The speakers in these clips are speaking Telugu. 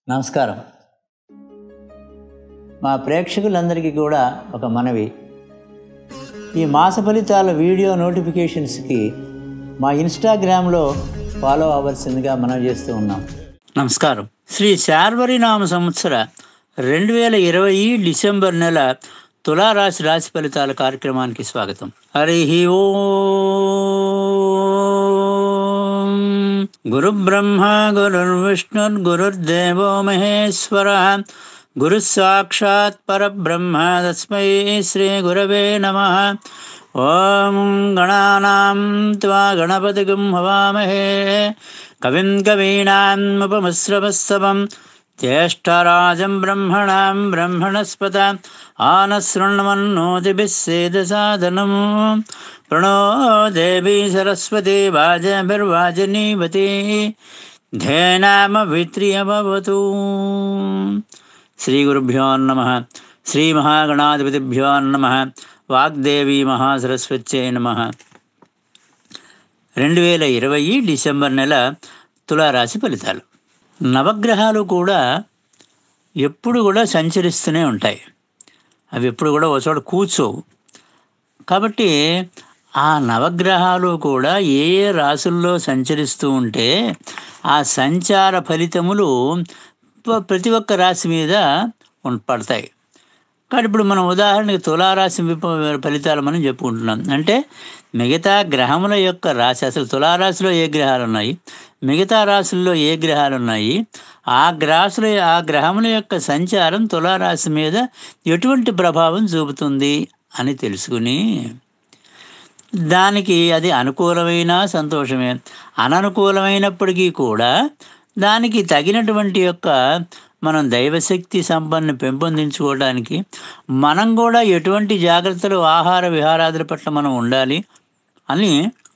నమస్కారం మా ప్రేక్షకులందరికీ కూడా ఒక మనవి ఈ మాస ఫలితాల వీడియో నోటిఫికేషన్స్కి మా ఇన్స్టాగ్రామ్లో ఫాలో అవ్వాల్సిందిగా మనం చేస్తూ ఉన్నాం నమస్కారం శ్రీ శార్వరి నామ సంవత్సర రెండు వేల ఇరవై డిసెంబర్ నెల తులారాశి రాశి ఫలితాల కార్యక్రమానికి స్వాగతం హరి ఓం గురు బ్రహ్మ గురుర్విష్ణుర్ గురుర్దేవో మహేశ్వర గురు సాక్షాత్ పరబ్రహ్మ తస్మై శ్రీ గురవే నమ ఓం గణానాం త్వా గణపతిగం హవామహే కవిం కవీనాముపమశ్రవస్తవం జ్యేష్ఠరాజం బ్రహ్మణాం బ్రహ్మణస్పత ఆనశృణ్వన్నోతిభిः సేదసాదనం ప్రణో దేవీ సరస్వతి వాజభిర్వాజనీవతి ధేనామవిత్రియభవతు శ్రీగురుభ్యో నమ శ్రీమహాగణాధిపతిభ్యో నమ వాగ్దేవీ మహాసరస్వత్యై నమ రెండు వేల ఇరవై డిసెంబర్ నెల తులారాశి ఫలితాలు నవగ్రహాలు కూడా ఎప్పుడు కూడా సంచరిస్తూనే ఉంటాయి అవి ఎప్పుడు కూడా ఒక చోట కూర్చోవు కాబట్టి ఆ నవగ్రహాలు కూడా ఏ ఏ రాసుల్లో సంచరిస్తూ ఉంటే ఆ సంచార ఫలితములు ప- ప్రతి ఒక్క రాశి మీద ఉన్- పడతాయి కాబట్టి ఇప్పుడు మనం ఉదాహరణకి తులారాశి విప- ఫలితాలు మనం చెప్పుకుంటున్నాం అంటే మిగతా గ్రహముల యొక్క రాశి అసలు తులారాశిలో ఏ గ్రహాలు ఉన్నాయి మిగతా రాశుల్లో ఏ గ్రహాలు ఉన్నాయి ఆ గ్రాసుల ఆ గ్రహముల యొక్క సంచారం తులారాశి మీద ఎటువంటి ప్రభావం చూపుతుంది అని తెలుసుకుని దానికి అది అనుకూలమైన సంతోషమే అననుకూలమైనప్పటికీ కూడా దానికి తగినటువంటి యొక్క మనం దైవశక్తి సంపన్న పెంపొందించుకోవడానికి మనం కూడా ఎటువంటి జాగ్రత్తలు ఆహార విహారాదుల పట్ల మనం ఉండాలి అని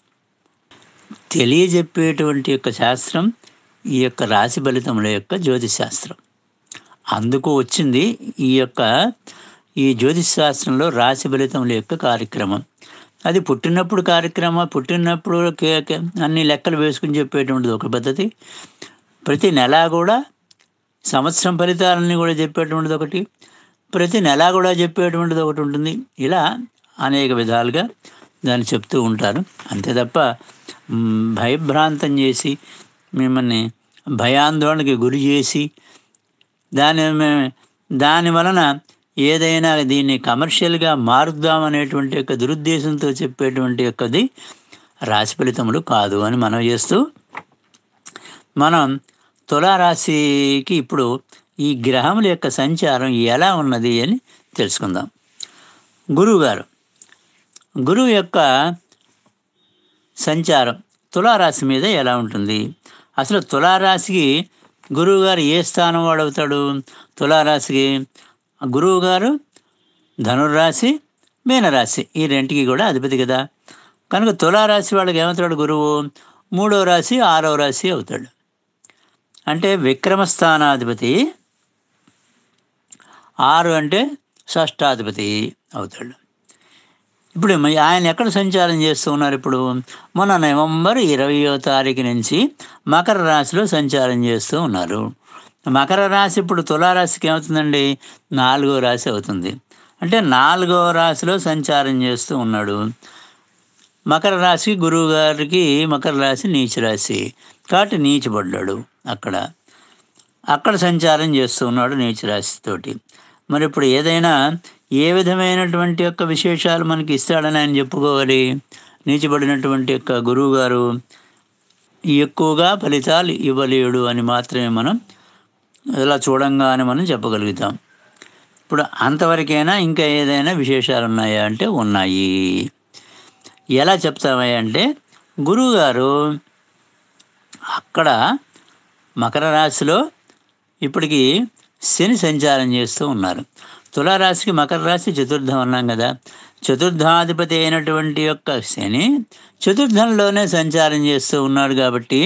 తెలియజెప్పేటువంటి యొక్క శాస్త్రం ఈ యొక్క రాశి ఫలితముల యొక్క జ్యోతిష్ శాస్త్రం అందుకు వచ్చింది ఈ యొక్క ఈ జ్యోతిష్ శాస్త్రంలో రాశి ఫలితముల యొక్క కార్యక్రమం అది పుట్టినప్పుడు కార్యక్రమం పుట్టినప్పుడు కే- కే- అన్ని లెక్కలు వేసుకుని చెప్పేటువంటిది ఒక పద్ధతి ప్రతి నెల కూడా సంవత్సరం ఫలితాలన్నీ కూడా చెప్పేటువంటిది ఒకటి ప్రతి నెల కూడా చెప్పేటువంటిది ఒకటి ఉంటుంది ఇలా అనేక విధాలుగా దాన్ని చెప్తూ ఉంటారు అంతే తప్ప మ్, భయభ్రాంతం చేసి మిమ్మల్ని భయాందోళనకి గురి చేసి దాని మే- దాని వలన ఏదైనా దీన్ని కమర్షియల్గా మారుద్దామనేటువంటి యొక్క దురుద్దేశంతో చెప్పేటువంటి యొక్కది రాశి ఫలితములు కాదు అని మనం చేస్తూ మనం తులారాశికి ఇప్పుడు ఈ గ్రహముల యొక్క సంచారం ఎలా ఉన్నది అని తెలుసుకుందాం గురువుగారు గురువు యొక్క సంచారం తులారాశి మీద ఎలా ఉంటుంది అసలు తులారాశికి గురువుగారు ఏ స్థానం వాడవుతాడు తులారాశికి గురువుగారు ధనుర్రాశి మీనరాశి ఈ రెంటికి కూడా అధిపతి కదా కనుక తులారాశి వాళ్ళకి ఏమవుతాడు గురువు మూడో రాశి ఆరో రాశి అవుతాడు అంటే విక్రమస్థానాధిపతి ఆరు అంటే షష్టాధిపతి అవుతాడు ఇప్పుడు మ- ఆయన ఎక్కడ సంచారం చేస్తూ ఉన్నారు ఇప్పుడు మొన్న నవంబర్ ఇరవయో తారీఖు నుంచి మకర రాశిలో సంచారం చేస్తూ ఉన్నారు మకర రాశి ఇప్పుడు తులారాశికి ఏమవుతుందండి నాలుగో రాశి అవుతుంది అంటే నాలుగో రాశిలో సంచారం చేస్తూ ఉన్నాడు మకర రాశి గురువు గారికి మకర రాశి నీచ రాశి కాబట్టి నీచబడ్డాడు అక్కడ అక్కడ సంచారం చేస్తూ ఉన్నాడు నీచ రాశితోటి మరి ఇప్పుడు ఏదైనా ఏ విధమైనటువంటి యొక్క విశేషాలు మనకి ఇస్తాడని ఆయన చెప్పుకోవాలి నీచబడినటువంటి యొక్క గురువు గారు ఎక్కువగా ఫలితాలు ఇవ్వలేడు అని మాత్రమే మనం ఇలా చూడంగానే మనం చెప్పగలుగుతాం ఇప్పుడు అంతవరకైనా ఇంకా ఏదైనా విశేషాలు ఉన్నాయా అంటే ఉన్నాయి ఎలా చెప్తామయ్యా అంటే గురువుగారు అక్కడ మకర రాశిలో ఇప్పటికి శని సంచారం చేస్తూ ఉన్నారు తులారాశికి మకర రాశి చతుర్థం అన్నాం కదా చతుర్థాధిపతి అయినటువంటి యొక్క శని చతుర్థంలోనే సంచారం చేస్తూ ఉన్నాడు కాబట్టి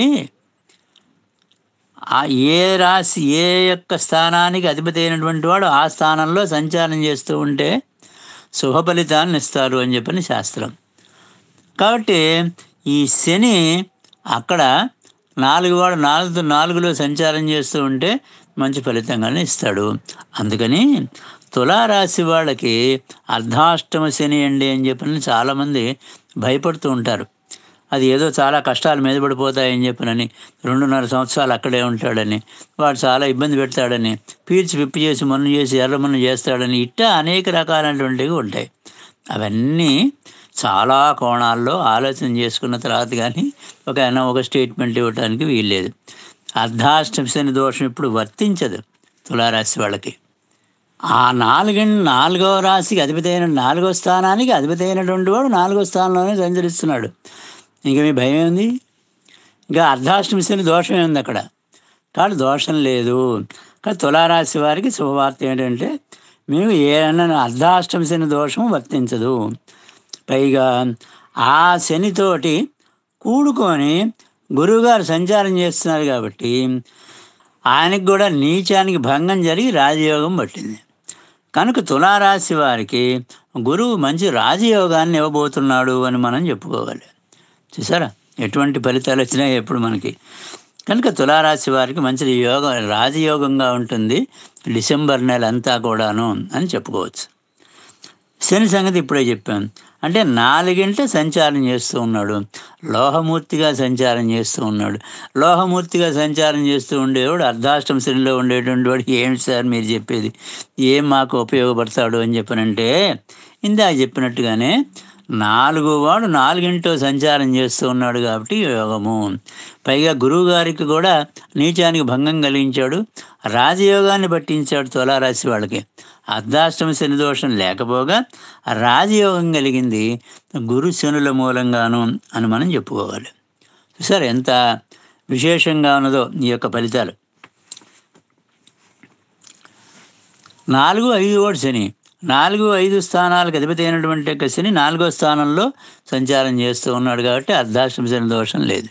ఆ ఏ రాశి ఏ యొక్క స్థానానికి అధిపతి అయినటువంటి వాడు ఆ స్థానంలో సంచారం చేస్తూ ఉంటే శుభ ఫలితాలను ఇస్తారు అని చెప్పని శాస్త్రం కాబట్టి ఈ శని అక్కడ నాలుగు వాడు నాలుగు నాలుగులో సంచారం చేస్తూ ఉంటే మంచి ఫలితంగానే ఇస్తాడు అందుకని తులారాశి వాళ్ళకి అర్ధాష్టమ శని అండి అని చెప్పని చాలామంది భయపడుతూ ఉంటారు అది ఏదో చాలా కష్టాలు మీద పడిపోతాయని చెప్పనని రెండున్నర సంవత్సరాలు అక్కడే ఉంటాడని వాడు చాలా ఇబ్బంది పెడతాడని పీల్చి విప్పి చేసి మన్ను చేసి ఎర్రమన్ను చేస్తాడని ఇట్టా అనేక రకాలైనటువంటివి ఉంటాయి అవన్నీ చాలా కోణాల్లో ఆలోచన చేసుకున్న తర్వాత కానీ ఒక అయినా ఒక స్టేట్మెంట్ ఇవ్వడానికి వీల్లేదు అర్ధాష్టమ శని దోషం ఇప్పుడు వర్తించదు తులారాశి వాళ్ళకి ఆ నాలుగు నాలుగవ రాశికి అధిపతి అయిన నాలుగో స్థానానికి అధిపతి అయినటువంటి వాడు నాలుగో స్థానంలోనే సంచరిస్తున్నాడు ఇంకా మీ భయం ఏంది ఇంకా అర్ధాష్టమి శని దోషం ఉంది అక్కడ కాబట్టి దోషం లేదు కానీ తులారాశి వారికి శుభవార్త ఏంటంటే మేము ఏదైనా అర్ధాష్టమి శని దోషం వర్తించదు పైగా ఆ శనితోటి కూడుకొని గురువుగారు సంచారం చేస్తున్నారు కాబట్టి ఆయనకు కూడా నీచానికి భంగం జరిగి రాజయోగం పట్టింది కనుక తులారాశి వారికి గురువు మంచి రాజయోగాన్ని ఇవ్వబోతున్నాడు అని మనం చెప్పుకోవాలి చూసారా ఎటువంటి ఫలితాలు వచ్చినాయి ఎప్పుడు మనకి కనుక తులారాశి వారికి మంచి యోగం రాజయోగంగా ఉంటుంది డిసెంబర్ నెల అంతా కూడాను అని చెప్పుకోవచ్చు శని సంగతి ఇప్పుడే చెప్పాను అంటే నాలుగింట సంచారం చేస్తూ ఉన్నాడు లోహమూర్తిగా సంచారం చేస్తూ ఉన్నాడు లోహమూర్తిగా సంచారం చేస్తూ ఉండేవాడు అర్ధాష్టమ శనిలో ఉండేటువంటి వాడు ఏమిటి సార్ మీరు చెప్పేది ఏం మాకు ఉపయోగపడతాడు అని చెప్పనంటే ఇందాక చెప్పినట్టుగానే నాలుగు వాడు నాలుగింటో సంచారం చేస్తూ ఉన్నాడు కాబట్టి యోగము పైగా గురువు గారికి కూడా నీచానికి భంగం కలిగించాడు రాజయోగాన్ని పట్టించాడు తులారాశి వాళ్ళకి అర్ధాష్టమ శని దోషం లేకపోగా రాజయోగం కలిగింది గురు శనుల మూలంగాను అని మనం చెప్పుకోవాలి చూసారు ఎంత విశేషంగా ఉన్నదో ఈ యొక్క ఫలితాలు నాలుగు ఐదు ఓడి శని నాలుగు ఐదు స్థానాలకు అధిపతి అయినటువంటి యొక్క శని నాలుగో స్థానంలో సంచారం చేస్తూ ఉన్నాడు కాబట్టి అర్ధాష్టమ శని దోషం లేదు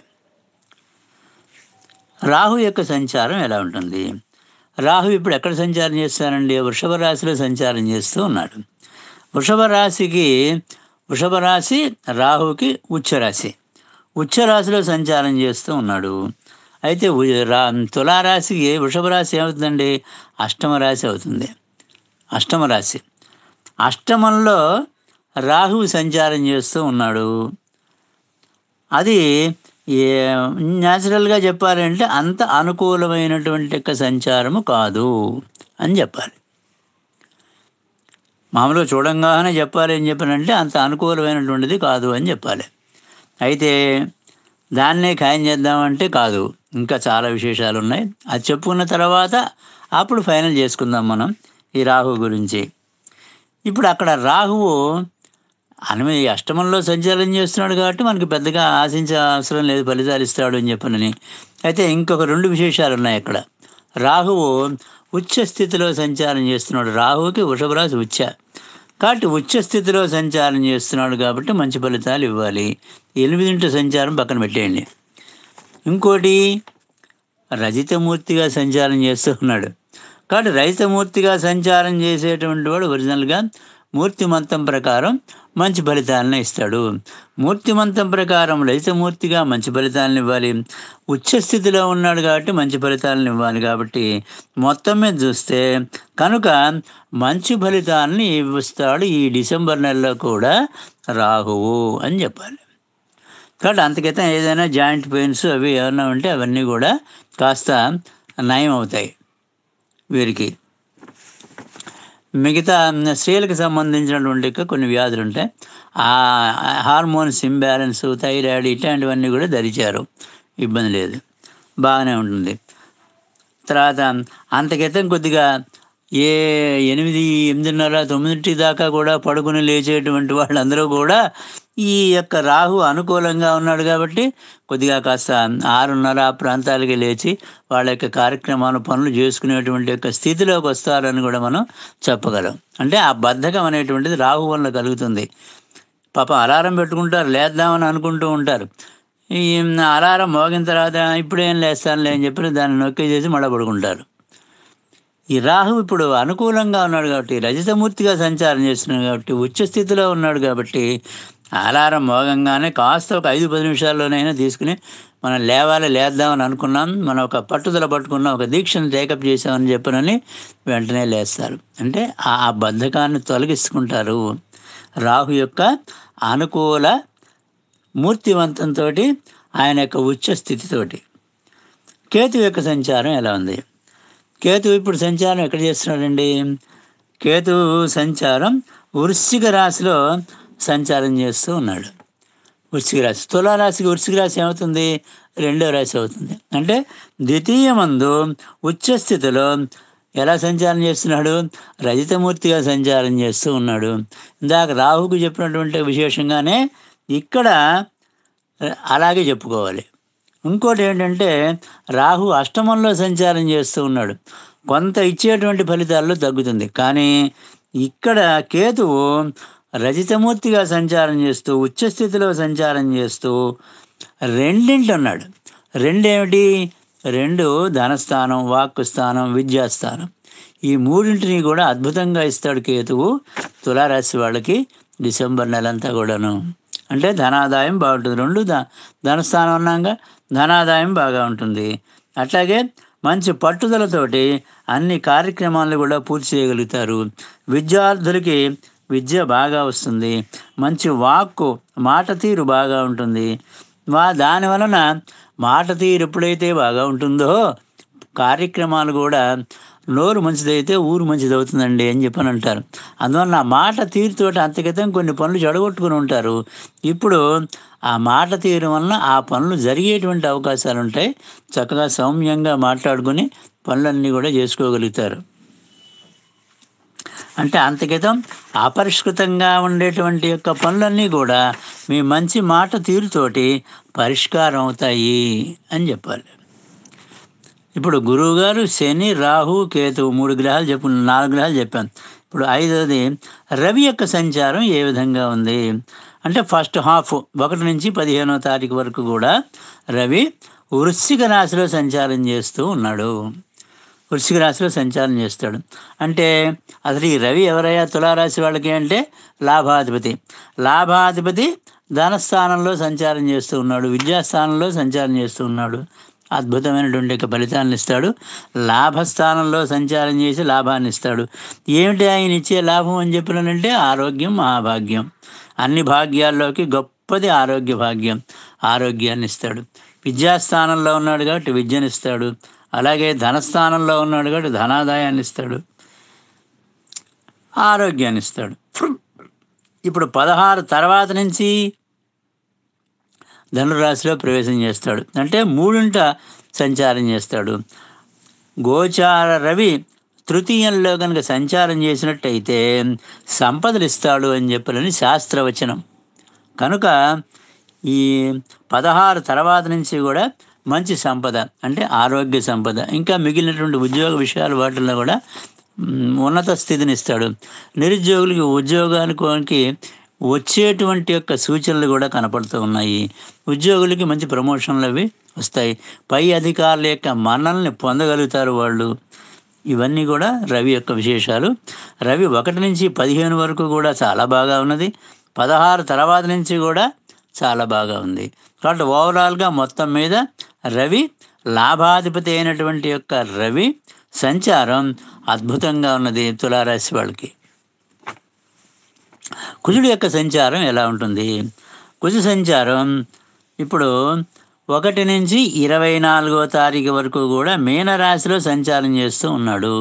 రాహు యొక్క సంచారం ఎలా ఉంటుంది రాహు ఇప్పుడు ఎక్కడ సంచారం చేస్తానండి వృషభ రాశిలో సంచారం చేస్తూ ఉన్నాడు వృషభ రాశికి వృషభ రాశి రాహుకి ఉచ్చరాశి ఉచ్చరాశిలో సంచారం చేస్తూ ఉన్నాడు అయితే ఉ- రా తులారాశికి వృషభ రాశి ఏమవుతుందండి అష్టమ రాశి అవుతుంది అష్టమ రాశి అష్టమంలో రాహువు సంచారం చేస్తూ ఉన్నాడు అది ఏ న్యాచురల్గా చెప్పాలంటే అంత అనుకూలమైనటువంటి యొక్క సంచారము కాదు అని చెప్పాలి మామూలుగా చూడంగానే చెప్పాలి అని చెప్పానంటే అంత అనుకూలమైనటువంటిది కాదు అని చెప్పాలి అయితే దాన్నే ఖాయం చేద్దామంటే కాదు ఇంకా చాలా విశేషాలు ఉన్నాయి అది చెప్పుకున్న తర్వాత అప్పుడు ఫైనల్ చేసుకుందాం మనం ఈ రాహు గురించి ఇప్పుడు అక్కడ రాహువు అనమే అష్టమంలో సంచారం చేస్తున్నాడు కాబట్టి మనకి పెద్దగా ఆశించే అవసరం లేదు ఫలితాలు ఇస్తాడు అని చెప్పనని అయితే ఇంకొక రెండు విశేషాలు ఉన్నాయి అక్కడ రాహువు ఉచ్చ స్థితిలో సంచారం చేస్తున్నాడు రాహువుకి వృషభరాశి ఉచ్చ కాబట్టి ఉచ్చ స్థితిలో సంచారం చేస్తున్నాడు కాబట్టి మంచి ఫలితాలు ఇవ్వాలి ఎనిమిదింటి సంచారం పక్కన పెట్టేయండి ఇంకోటి రజితమూర్తిగా సంచారం చేస్తూ ఉన్నాడు కాబట్టి రజితమూర్తిగా సంచారం చేసేటువంటి వాడు ఒరిజినల్గా మూర్తిమంతం ప్రకారం మంచి ఫలితాలను ఇస్తాడు మూర్తిమంతం ప్రకారం రజితమూర్తిగా మంచి ఫలితాలను ఇవ్వాలి ఉచ్చ స్థితిలో ఉన్నాడు కాబట్టి మంచి ఫలితాలను ఇవ్వాలి కాబట్టి మొత్తం మీద చూస్తే కనుక మంచి ఫలితాలని ఇస్తాడు ఈ డిసెంబర్ నెలలో కూడా రాహువు అని చెప్పాలి కాబట్టి అంతకితం ఏదైనా జాయింట్ పెయిన్స్ అవి ఏమైనా ఉంటే అవన్నీ కూడా కాస్త నయం అవుతాయి వీరికి మిగతా స్త్రీలకు సంబంధించినటువంటి యొక్క కొన్ని వ్యాధులు ఉంటాయి ఆ హార్మోన్స్ ఇంబ్యాలెన్స్ థైరాయిడ్ ఇట్లాంటివన్నీ కూడా ధరించారు ఇబ్బంది లేదు బాగానే ఉంటుంది తర్వాత అంతకితం కొద్దిగా ఏ ఎనిమిది ఎనిమిదిన్నర తొమ్మిదింటి దాకా కూడా పడుకుని లేచేటువంటి వాళ్ళందరూ కూడా ఈ యొక్క రాహు అనుకూలంగా ఉన్నాడు కాబట్టి కొద్దిగా కాస్త ఆరున్నర ఆ ప్రాంతాలకి లేచి వాళ్ళ యొక్క కార్యక్రమాలు పనులు చేసుకునేటువంటి యొక్క స్థితిలోకి వస్తారని కూడా మనం చెప్పగలం అంటే ఆ బద్ధకం అనేటువంటిది రాహు వల్ల కలుగుతుంది పాపం అలారం పెట్టుకుంటారు లేద్దామని అనుకుంటూ ఉంటారు ఈ అలారం మోగిన తర్వాత ఇప్పుడేం లేస్తానులే అని చెప్పి దాన్ని నొక్కేసేసి మళ్ళీ పడుకుంటారు ఈ రాహు ఇప్పుడు అనుకూలంగా ఉన్నాడు కాబట్టి రజతమూర్తిగా సంచారం చేస్తున్నాడు కాబట్టి ఉచ్చ స్థితిలో ఉన్నాడు కాబట్టి అలారం మోగంగానే కాస్త ఒక ఐదు పది నిమిషాల్లోనైనా తీసుకుని మనం లేవాలి లేద్దామని అనుకున్నాం మనం ఒక పట్టుదల పట్టుకున్నాం ఒక దీక్షను టేకప్ చేసామని చెప్పనని వెంటనే లేస్తారు అంటే ఆ ఆ బద్ధకాన్ని తొలగించుకుంటారు రాహు యొక్క అనుకూల మూర్తివంతంతో ఆయన యొక్క ఉచ్చ స్థితితోటి కేతు యొక్క సంచారం ఎలా ఉంది కేతు ఇప్పుడు సంచారం ఎక్కడ చేస్తున్నాడండి కేతు సంచారం వృశ్చిక రాశిలో సంచారం చేస్తూ ఉన్నాడు వృశ్చిక రాశి తులారాశికి వృశ్చిక రాశి ఏమవుతుంది రెండో రాశి అవుతుంది అంటే ద్వితీయ మందు ఉచ్చస్థితిలో ఎలా సంచారం చేస్తున్నాడు రజితమూర్తిగా సంచారం చేస్తూ ఉన్నాడు ఇందాక రాహుకు చెప్పినటువంటి విశేషంగానే ఇక్కడ అలాగే చెప్పుకోవాలి ఇంకోటి ఏంటంటే రాహు అష్టమంలో సంచారం చేస్తూ ఉన్నాడు కొంత ఇచ్చేటువంటి ఫలితాల్లో తగ్గుతుంది కానీ ఇక్కడ కేతువు రజితమూర్తిగా సంచారం చేస్తూ ఉచ్చస్థితిలో సంచారం చేస్తూ రెండింటి ఉన్నాడు రెండేమిటి రెండు ధనస్థానం వాక్కు స్థానం విద్యాస్థానం ఈ మూడింటిని కూడా అద్భుతంగా ఇస్తాడు కేతువు తులారాశి వాళ్ళకి డిసెంబర్ నెలంతా కూడాను అంటే ధనాదాయం బాగుంటుంది రెండు ధ ధనస్థానం ఉన్నాక ధనాదాయం బాగా ఉంటుంది అట్లాగే మంచి పట్టుదలతోటి అన్ని కార్యక్రమాలను కూడా పూర్తి చేయగలుగుతారు విద్యార్థులకి విద్య బాగా వస్తుంది మంచి వాక్కు మాట తీరు బాగా ఉంటుంది వా దాని వలన మాట తీరు ఎప్పుడైతే బాగా ఉంటుందో కార్యక్రమాలు కూడా నోరు మంచిదైతే ఊరు మంచిది అవుతుందండి అని చెప్పని అంటారు అందువల్ల ఆ మాట తీరుతోటి అంతకితం కొన్ని పనులు చెడగొట్టుకుని ఉంటారు ఇప్పుడు ఆ మాట తీరు వలన ఆ పనులు జరిగేటువంటి అవకాశాలు ఉంటాయి చక్కగా సౌమ్యంగా మాట్లాడుకుని పనులన్నీ కూడా చేసుకోగలుగుతారు అంటే అంతకితం అపరిష్కృతంగా ఉండేటువంటి యొక్క పనులన్నీ కూడా మీ మంచి మాట తీరుతోటి పరిష్కారం అవుతాయి అని చెప్పాలి ఇప్పుడు గురువుగారు శని రాహు కేతు మూడు గ్రహాలు చెప్పు నాలుగు గ్రహాలు చెప్పాను ఇప్పుడు ఐదవది రవి యొక్క సంచారం ఏ విధంగా ఉంది అంటే ఫస్ట్ హాఫ్ ఒకటి నుంచి పదిహేనో తారీఖు వరకు కూడా రవి వృశ్చిక రాశిలో సంచారం చేస్తూ ఉన్నాడు వృశ్చిక రాశిలో సంచారం చేస్తాడు అంటే అసలు ఈ రవి ఎవరయ్యా తులారాశి వాళ్ళకి అంటే లాభాధిపతి లాభాధిపతి ధనస్థానంలో సంచారం చేస్తూ ఉన్నాడు విద్యాస్థానంలో సంచారం చేస్తూ ఉన్నాడు అద్భుతమైనటువంటి యొక్క ఫలితాలను ఇస్తాడు లాభస్థానంలో సంచారం చేసి లాభాన్ని ఇస్తాడు ఏమిటి ఆయన ఇచ్చే లాభం అని చెప్పినానంటే ఆరోగ్యం మహాభాగ్యం అన్ని భాగ్యాల్లోకి గొప్పది ఆరోగ్య భాగ్యం ఆరోగ్యాన్ని ఇస్తాడు విద్యాస్థానంలో ఉన్నాడు కాబట్టి విద్యనిస్తాడు అలాగే ధనస్థానంలో ఉన్నాడు కాబట్టి ధనాదాయాన్ని ఇస్తాడు ఆరోగ్యాన్ని ఇస్తాడు ఇప్పుడు పదహారు తర్వాత నుంచి ధనురాశిలో ప్రవేశం చేస్తాడు అంటే మూడింట సంచారం చేస్తాడు గోచార రవి తృతీయంలో కనుక సంచారం చేసినట్టయితే సంపదలు ఇస్తాడు అని చెప్పాలని శాస్త్రవచనం కనుక ఈ పదహారు తర్వాత నుంచి కూడా మంచి సంపద అంటే ఆరోగ్య సంపద ఇంకా మిగిలినటువంటి ఉద్యోగ విషయాలు వాటిల్లో కూడా మ్, ఉన్నత స్థితిని ఇస్తాడు నిరుద్యోగులకి ఉద్యోగానికి వచ్చేటువంటి యొక్క సూచనలు కూడా కనపడుతూ ఉన్నాయి ఉద్యోగులకి మంచి ప్రమోషన్లు అవి వస్తాయి పై అధికారుల యొక్క మన్నల్ని పొందగలుగుతారు వాళ్ళు ఇవన్నీ కూడా రవి యొక్క విశేషాలు రవి ఒకటి నుంచి పదిహేను వరకు కూడా చాలా బాగా ఉన్నది పదహారు తర్వాత నుంచి కూడా చాలా బాగా ఉంది కాబట్టి ఓవరాల్గా మొత్తం మీద రవి లాభాధిపతి అయినటువంటి యొక్క రవి సంచారం అద్భుతంగా ఉన్నది తులారాశి వాళ్ళకి కుజుడు యొక్క సంచారం ఎలా ఉంటుంది కుజ సంచారం ఇప్పుడు ఒకటి నుంచి ఇరవై నాలుగో తారీఖు వరకు కూడా మీనరాశిలో సంచారం చేస్తూ ఉన్నాడు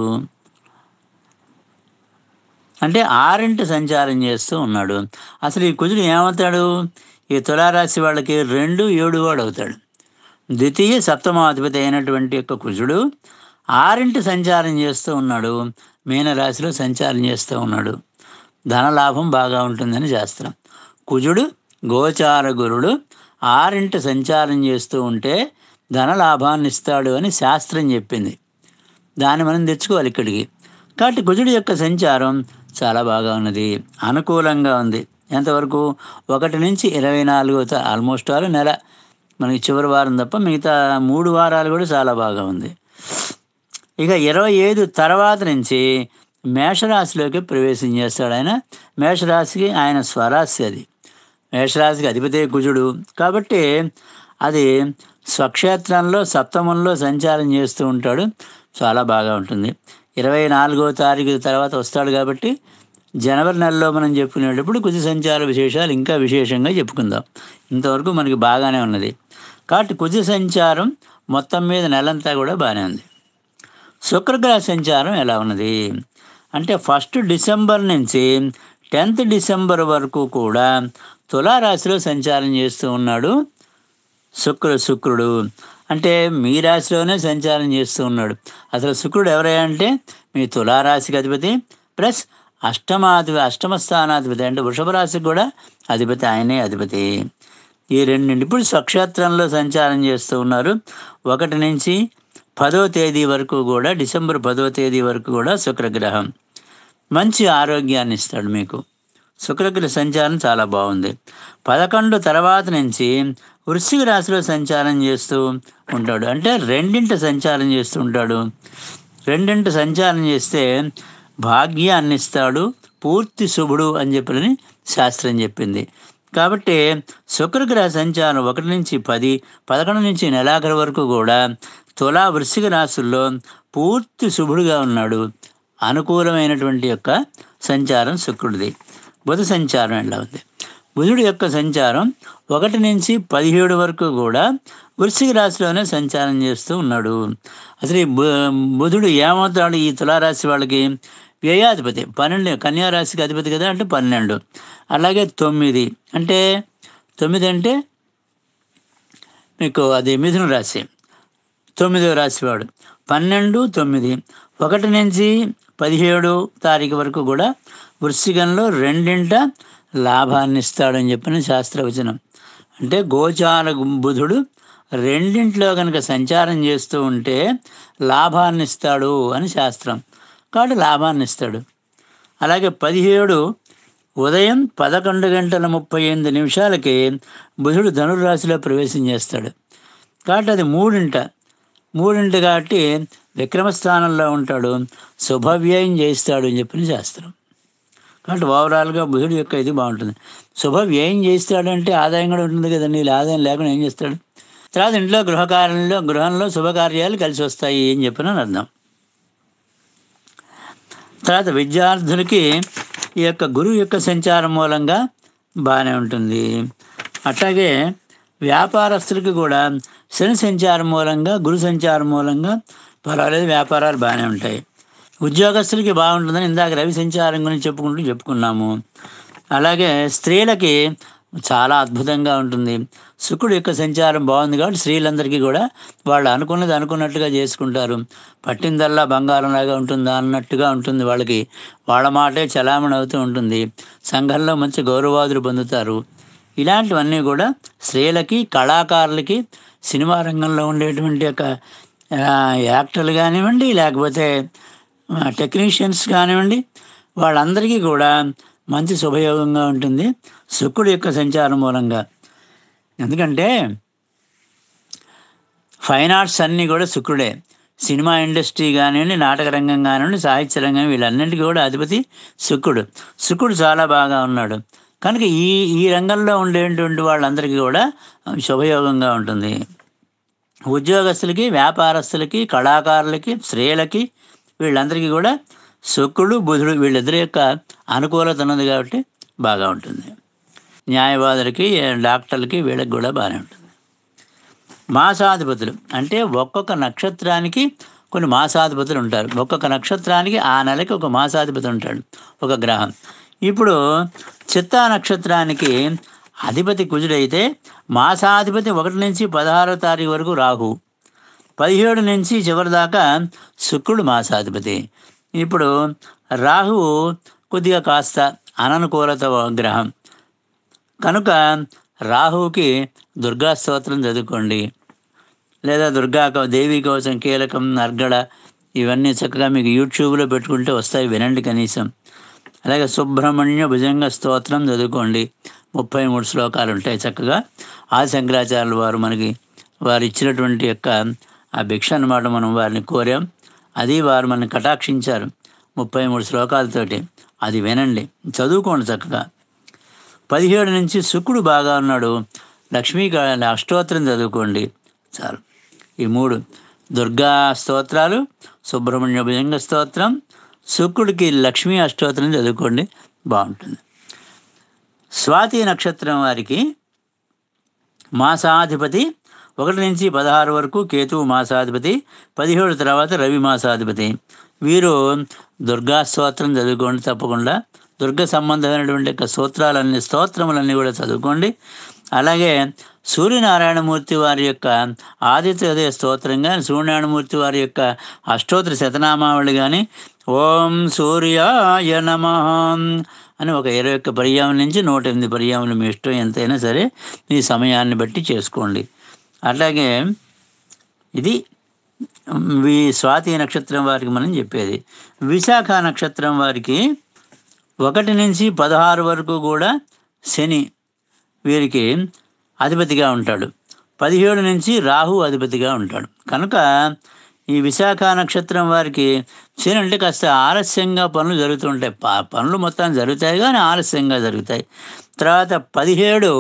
అంటే ఆరింటి సంచారం చేస్తూ ఉన్నాడు అసలు ఈ కుజుడు ఏమవుతాడు ఈ తులారాశి వాళ్ళకి రెండు ఏడు వాడు అవుతాడు ద్వితీయ సప్తమాధిపతి అయినటువంటి యొక్క కుజుడు ఆరింటి సంచారం చేస్తూ ఉన్నాడు మీనరాశిలో సంచారం చేస్తూ ఉన్నాడు ధనలాభం బాగా ఉంటుందని శాస్త్రం కుజుడు గోచార గురుడు ఆరింటి సంచారం చేస్తూ ఉంటే ధనలాభాన్ని ఇస్తాడు అని శాస్త్రం చెప్పింది దాన్ని మనం తెచ్చుకోవాలి ఇక్కడికి కాబట్టి కుజుడు యొక్క సంచారం చాలా బాగా ఉన్నది అనుకూలంగా ఉంది ఎంతవరకు ఒకటి నుంచి ఇరవై నాలుగో తా ఆల్మోస్ట్ ఆల్ నెల మనకి చివరి వారం తప్ప మిగతా మూడు వారాలు కూడా చాలా బాగా ఉంది ఇక ఇరవై ఐదు తర్వాత నుంచి మేషరాశిలోకి ప్రవేశం చేస్తాడు ఆయన మేషరాశికి ఆయన స్వరాశి అది మేషరాశికి అధిపతి కుజుడు కాబట్టి అది స్వక్షేత్రంలో సప్తమంలో సంచారం చేస్తూ ఉంటాడు చాలా బాగా ఉంటుంది ఇరవై నాలుగో తారీఖు తర్వాత వస్తాడు కాబట్టి జనవరి నెలలో మనం చెప్పుకునేటప్పుడు కుజ సంచార విశేషాలు ఇంకా విశేషంగా చెప్పుకుందాం ఇంతవరకు మనకి బాగానే ఉన్నది కాబట్టి కుజ సంచారం మొత్తం మీద నెలంతా కూడా బాగానే ఉంది శుక్రగ్రహ సంచారం ఎలా ఉన్నది అంటే ఫస్ట్ డిసెంబర్ నుంచి టెన్త్ డిసెంబర్ వరకు కూడా తులారాశిలో సంచారం చేస్తూ ఉన్నాడు శుక్ర శుక్రుడు అంటే మీ రాశిలోనే సంచారం చేస్తూ ఉన్నాడు అసలు శుక్రుడు ఎవరయ్యా అంటే మీ తులారాశికి అధిపతి ప్లస్ అష్టమాధి అష్టమ స్థానాధిపతి అంటే వృషభ రాశికి కూడా అధిపతి ఆయనే అధిపతి ఈ రెండింటి ఇప్పుడు స్వక్షేత్రంలో సంచారం చేస్తూ ఉన్నారు ఒకటి నుంచి పదో తేదీ వరకు కూడా డిసెంబర్ పదో తేదీ వరకు కూడా శుక్రగ్రహం మంచి ఆరోగ్యాన్ని ఇస్తాడు మీకు శుక్రగ్రహ సంచారం చాలా బాగుంది పదకొండు తర్వాత నుంచి వృశ్చిక రాశిలో సంచారం చేస్తూ ఉంటాడు అంటే రెండింటి సంచారం చేస్తూ ఉంటాడు రెండింటి సంచారం చేస్తే భాగ్యాన్ని ఇస్తాడు పూర్తి శుభుడు అని చెప్పని శాస్త్రం చెప్పింది కాబట్టి శుక్రగ్రహ సంచారం ఒకటి నుంచి పది పదకొండు నుంచి నెలాఖరు వరకు కూడా తులా వృశ్చిక రాశుల్లో పూర్తి శుభుడుగా ఉన్నాడు అనుకూలమైనటువంటి యొక్క సంచారం శుక్రుడిది బుధ సంచారం ఎలా ఉంది బుధుడి యొక్క సంచారం ఒకటి నుంచి పదిహేడు వరకు కూడా వృశ్చిక రాశిలోనే సంచారం చేస్తూ ఉన్నాడు అసలు ఈ బు బుధుడు ఏమవుతాడు ఈ తులారాశి వాళ్ళకి వ్యయాధిపతి పన్నెండు కన్యారాశికి అధిపతి కదా అంటే పన్నెండు అలాగే తొమ్మిది అంటే తొమ్మిది అంటే మీకు అది మిథున రాశి తొమ్మిదవ రాశివాడు పన్నెండు తొమ్మిది ఒకటి నుంచి పదిహేడు తారీఖు వరకు కూడా వృశ్చికంలో రెండింట లాభాన్ని ఇస్తాడని చెప్పిన శాస్త్రవచనం అంటే గోచార బుధుడు రెండింటిలో కనుక సంచారం చేస్తూ ఉంటే లాభాన్ని ఇస్తాడు అని శాస్త్రం కాబట్టి లాభాన్ని ఇస్తాడు అలాగే పదిహేడు ఉదయం పదకొండు గంటల ముప్పై ఎనిమిది నిమిషాలకి బుధుడు ధనుర్రాశిలో ప్రవేశం చేస్తాడు కాబట్టి అది మూడింట మూడింటి కాబట్టి విక్రమస్థానంలో ఉంటాడు శుభవ్యయం చేస్తాడు అని చెప్పిన శాస్త్రం కాబట్టి ఓవరాల్గా బుధుడు యొక్క ఇది బాగుంటుంది శుభ వ్యయం చేస్తాడంటే ఆదాయం కూడా ఉంటుంది కదండి ఇలా ఆదాయం లేకుండా ఏం చేస్తాడు తర్వాత ఇంట్లో గృహకార్యంలో గృహంలో శుభకార్యాలు కలిసి వస్తాయి అని చెప్పిన అర్థం తర్వాత విద్యార్థులకి ఈ యొక్క గురువు యొక్క సంచారం మూలంగా బాగానే ఉంటుంది అట్లాగే వ్యాపారస్తులకి కూడా శని సంచారం మూలంగా గురు సంచారం మూలంగా పర్వాలేదు వ్యాపారాలు బాగానే ఉంటాయి ఉద్యోగస్తులకి బాగుంటుందని ఇందాక రవి సంచారం గురించి చెప్పుకుంటూ చెప్పుకున్నాము అలాగే స్త్రీలకి చాలా అద్భుతంగా ఉంటుంది శుక్రుడు యొక్క సంచారం బాగుంది కాబట్టి స్త్రీలందరికీ కూడా వాళ్ళు అనుకున్నది అనుకున్నట్టుగా చేసుకుంటారు పట్టిందల్లా బంగారంలాగా ఉంటుందా అన్నట్టుగా ఉంటుంది వాళ్ళకి వాళ్ళ మాటే చలామణి అవుతూ ఉంటుంది సంఘంలో మంచి గౌరవాదులు పొందుతారు ఇలాంటివన్నీ కూడా స్త్రీలకి కళాకారులకి సినిమా రంగంలో ఉండేటువంటి యొక్క ఆ, యాక్టర్లు కానివ్వండి లేకపోతే టెక్నీషియన్స్ కానివ్వండి వాళ్ళందరికీ కూడా మంచి శుభయోగంగా ఉంటుంది శుక్రుడు యొక్క సంచారం మూలంగా ఎందుకంటే ఫైన్ ఆర్ట్స్ అన్నీ కూడా శుక్రుడే సినిమా ఇండస్ట్రీ కానివ్వండి నాటక రంగం కానివ్వండి సాహిత్య రంగం వీళ్ళన్నింటికీ కూడా అధిపతి శుక్రుడు శుక్రుడు చాలా బాగా ఉన్నాడు కనుక ఈ ఈ రంగంలో ఉండేటువంటి వాళ్ళందరికీ కూడా శుభయోగంగా ఉంటుంది ఉద్యోగస్తులకి వ్యాపారస్తులకి కళాకారులకి స్త్రీలకి వీళ్ళందరికీ కూడా శుక్రుడు బుధుడు వీళ్ళిద్దరి యొక్క అనుకూలత ఉన్నది కాబట్టి బాగా ఉంటుంది న్యాయవాదులకి డాక్టర్లకి వీళ్ళకి కూడా బాగానే ఉంటుంది మాసాధిపతులు అంటే ఒక్కొక్క నక్షత్రానికి కొన్ని మాసాధిపతులు ఉంటారు ఒక్కొక్క నక్షత్రానికి ఆ నెలకి ఒక మాసాధిపతి ఉంటాడు ఒక గ్రహం ఇప్పుడు చిత్తా నక్షత్రానికి అధిపతి కుజుడైతే మాసాధిపతి ఒకటి నుంచి పదహారో తారీఖు వరకు రాహు పదిహేడు నుంచి చివరి దాకా శుక్రుడు మాసాధిపతి ఇప్పుడు రాహువు కొద్దిగా కాస్త అననుకూలత గ్రహం కనుక రాహువుకి దుర్గా స్తోత్రం చదువుకోండి లేదా దుర్గా కవ- దేవి కవచం కీలకం అర్గళ ఇవన్నీ చక్కగా మీకు యూట్యూబ్లో పెట్టుకుంటే వస్తాయి వినండి కనీసం అలాగే సుబ్రహ్మణ్య భుజంగ స్తోత్రం చదువుకోండి ముప్పై మూడు శ్లోకాలు ఉంటాయి చక్కగా ఆ శంకరాచార్యులు వారు మనకి వారు ఇచ్చినటువంటి యొక్క ఆ భిక్ష అన్నమాట మనం వారిని కోరాం అది వారు మనని కటాక్షించారు ముప్పై మూడు శ్లోకాలతోటి అది వినండి చదువుకోండి చక్కగా పదిహేడు నుంచి శుక్రుడు బాగా ఉన్నాడు లక్ష్మీ గా- అష్టోత్తరం చదువుకోండి చాలు ఈ మూడు దుర్గా స్తోత్రాలు సుబ్రహ్మణ్య భుజంగ స్తోత్రం శుక్రుడికి లక్ష్మీ అష్టోత్తరం చదువుకోండి బాగుంటుంది స్వాతి నక్షత్రం వారికి మాసాధిపతి ఒకటి నుంచి పదహారు వరకు కేతువు మాసాధిపతి పదిహేడు తర్వాత రవి మాసాధిపతి వీరు దుర్గా స్తోత్రం చదువుకోండి తప్పకుండా దుర్గ సంబంధమైనటువంటి యొక్క స్తోత్రాలన్నీ స్తోత్రములన్నీ కూడా చదువుకోండి అలాగే సూర్యనారాయణమూర్తి వారి యొక్క ఆదిత్య ఉదయ స్తోత్రం కానీ సూర్యనారాయణమూర్తి వారి యొక్క అష్టోత్తర శతనామావళి కానీ ఓం సూర్యాయ నమ అని ఒక ఇరవై ఒక్క పర్యాముల నుంచి నూట ఎనిమిది పర్యాములు మీ ఇష్టం ఎంతైనా సరే మీ సమయాన్ని బట్టి చేసుకోండి అట్లాగే ఇది వి స్వాతి నక్షత్రం వారికి మనం చెప్పేది విశాఖ నక్షత్రం వారికి ఒకటి నుంచి పదహారు వరకు కూడా శని వీరికి అధిపతిగా ఉంటాడు పదిహేడు నుంచి రాహు అధిపతిగా ఉంటాడు కనుక ఈ విశాఖ నక్షత్రం వారికి శని అంటే కాస్త ఆలస్యంగా పనులు జరుగుతుంటాయి ప- పనులు మొత్తం జరుగుతాయి కానీ ఆలస్యంగా జరుగుతాయి తర్వాత పదిహేడు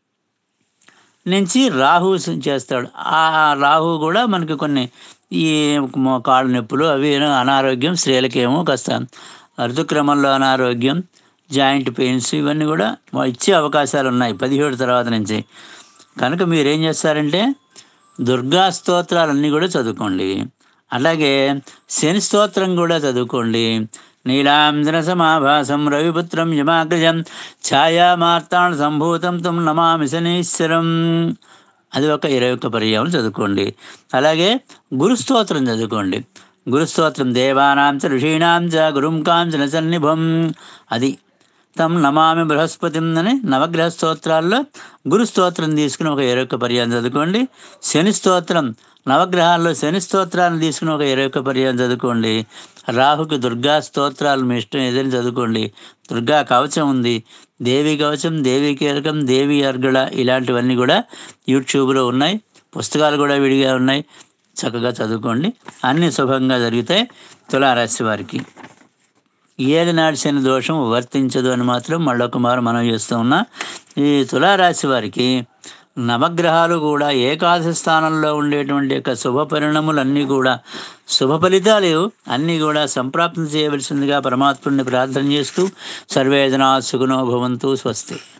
నుంచి రాహు చేస్తాడు ఆ రాహు కూడా మనకి కొన్ని ఈ మొ- కాళ్ళ నొప్పులు అవి ఏమో అనారోగ్యం స్త్రీలకేమో కాస్త ఋతుక్రమంలో అనారోగ్యం జాయింట్ పెయిన్స్ ఇవన్నీ కూడా మా ఇచ్చే అవకాశాలు ఉన్నాయి పదిహేడు తర్వాత నుంచి కనుక మీరు ఏం చేస్తారంటే దుర్గా స్తోత్రాలన్నీ కూడా చదువుకోండి అలాగే శని స్తోత్రం కూడా చదువుకోండి నీలాంజన సమాభాసం రవిపుత్రం యమాగ్రజం ఛాయామార్తాణ సంభూతం తం నమామి శనీశ్వరం అది ఒక ఇరవై ఒక్క పర్యాలు చదువుకోండి అలాగే గురుస్తోత్రం చదువుకోండి గురుస్తోత్రం దేవానాం చ ఋషీణాం చ గురుం కాంచన సన్నిభం అది తం నమామి బృహస్పతిం అని నవగ్రహ స్తోత్రాల్లో గురు స్తోత్రం తీసుకుని ఒక ఇరవై ఒక్క పర్యాయం చదువుకోండి శని స్తోత్రం నవగ్రహాల్లో శని స్తోత్రాలను తీసుకుని ఒక ఇరవై ఒక్క పర్యాయం చదువుకోండి రాహుకి దుర్గా స్తోత్రాలు మీ ఇష్టం ఏదైనా చదువుకోండి దుర్గా కవచం ఉంది దేవి కవచం దేవి కీలకం దేవి అర్గళ ఇలాంటివన్నీ కూడా యూట్యూబ్లో ఉన్నాయి పుస్తకాలు కూడా విడిగా ఉన్నాయి చక్కగా చదువుకోండి అన్ని శుభంగా జరుగుతాయి తులారాశి వారికి ఏలినాటి శని దోషం వర్తించదు అని మాత్రం మళ్ళొక మారు మనం చేస్తూ ఉన్నా ఈ తులారాశి వారికి నవగ్రహాలు కూడా ఏకాదశి స్థానంలో ఉండేటువంటి యొక్క శుభ పరిణాములన్నీ కూడా శుభ ఫలితాలు అన్నీ కూడా సంప్రాప్తం చేయవలసిందిగా పరమాత్ముడిని ప్రార్థన చేస్తూ సర్వేదనా సుగుణో భవంతు స్వస్తి